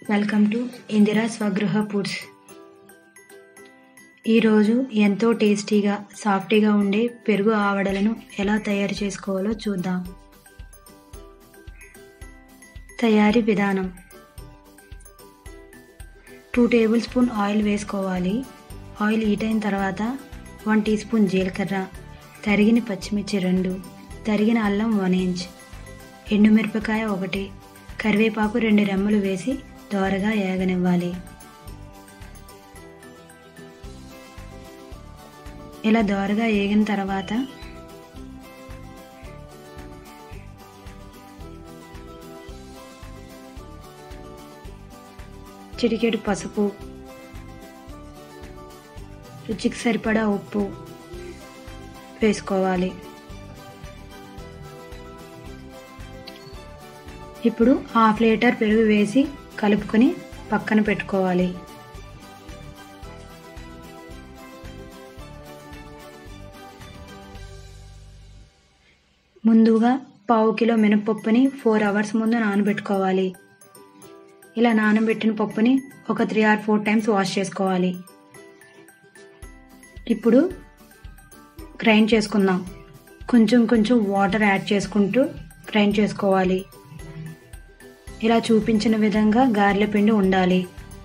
welcome to Indira Swagruha foods ఈరోజు ఎంతో టేస్టీగా సాఫ్టీగా ఉండే పెరుగు ఆవడలను ఎలా తయారు చేసుకోవాలో చూద్దాం తయారీ విధానం టూ టేబుల్ స్పూన్ ఆయిల్ వేసుకోవాలి ఆయిల్ హీట్ అయిన తర్వాత వన్ టీ స్పూన్ జీలకర్ర తరిగిన పచ్చిమిర్చి రెండు తరిగిన అల్లం వన్ ఇంచ్ ఎండుమిరపకాయ ఒకటి కరివేపాకు రెండు రెమ్మలు వేసి దోరగా ఏగనివ్వాలి ఇలా దోరగా ఏగిన తర్వాత చిటికెడు పసుపు రుచికి సరిపడా ఉప్పు వేసుకోవాలి ఇప్పుడు హాఫ్ లీటర్ పెరుగు వేసి కలుపుకొని పక్కన పెట్టుకోవాలి ముందుగా పావు కిలో మినపప్పుని ఫోర్ అవర్స్ ముందు నానబెట్టుకోవాలి ఇలా నానబెట్టిన పప్పుని ఒక three or four times wash చేసుకోవాలి ఇప్పుడు గ్రైండ్ చేసుకుందాం కొంచెం కొంచెం వాటర్ యాడ్ చేసుకుంటూ గ్రైండ్ చేసుకోవాలి ఇలా చూపించిన విధంగా గారెల పిండి ఉండాలి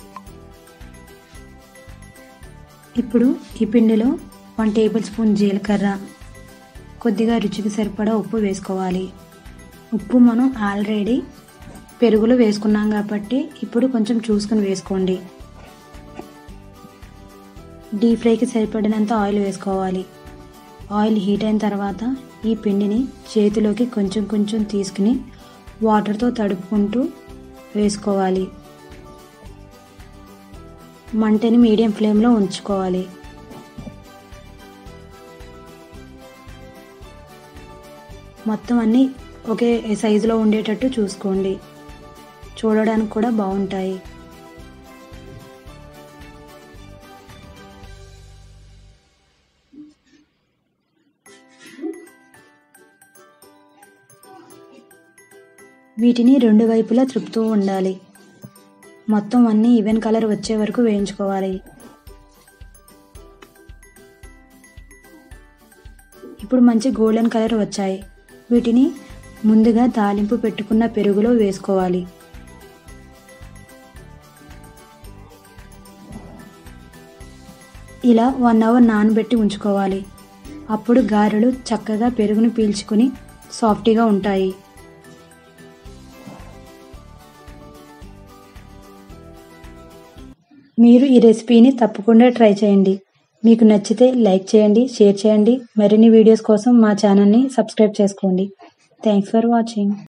ఇప్పుడు ఈ పిండిలో వన్ టేబుల్ స్పూన్ జీలకర్ర కొద్దిగా రుచికి సరిపడా ఉప్పు వేసుకోవాలి ఉప్పు మనం ఆల్రెడీ పెరుగులో వేసుకున్నాం కాబట్టి ఇప్పుడు కొంచెం చూసుకుని వేసుకోండి డీప్ ఫ్రైకి సరిపడినంత ఆయిల్ వేసుకోవాలి ఆయిల్ హీట్ అయిన తర్వాత ఈ పిండిని చేతిలోకి కొంచెం కొంచెం తీసుకుని వాటర్తో తడుపుకుంటూ వేసుకోవాలి మంటని మీడియం ఫ్లేమ్లో ఉంచుకోవాలి మొత్తం అన్నీ ఒకే సైజులో ఉండేటట్టు చూసుకోండి చూడడానికి కూడా బాగుంటాయి వీటిని రెండు వైపులా త్రిపుతూ ఉండాలి మొత్తం అన్నీ ఈవెన్ కలర్ వచ్చే వరకు వేయించుకోవాలి ఇప్పుడు మంచి గోల్డెన్ కలర్ వచ్చాయి వీటిని ముందుగా తాలింపు పెట్టుకున్న పెరుగులో వేసుకోవాలి ఇలా వన్ అవర్ నానబెట్టి ఉంచుకోవాలి అప్పుడు గారెలు చక్కగా పెరుగును పీల్చుకుని సాఫ్టీగా ఉంటాయి మీరు ఈ రెసిపీని తప్పకుండా ట్రై చేయండి మీకు నచ్చితే లైక్ చేయండి షేర్ చేయండి మరిన్ని వీడియోస్ కోసం మా ఛానల్ని సబ్స్క్రైబ్ చేసుకోండి థ్యాంక్స్ ఫర్ వాచింగ్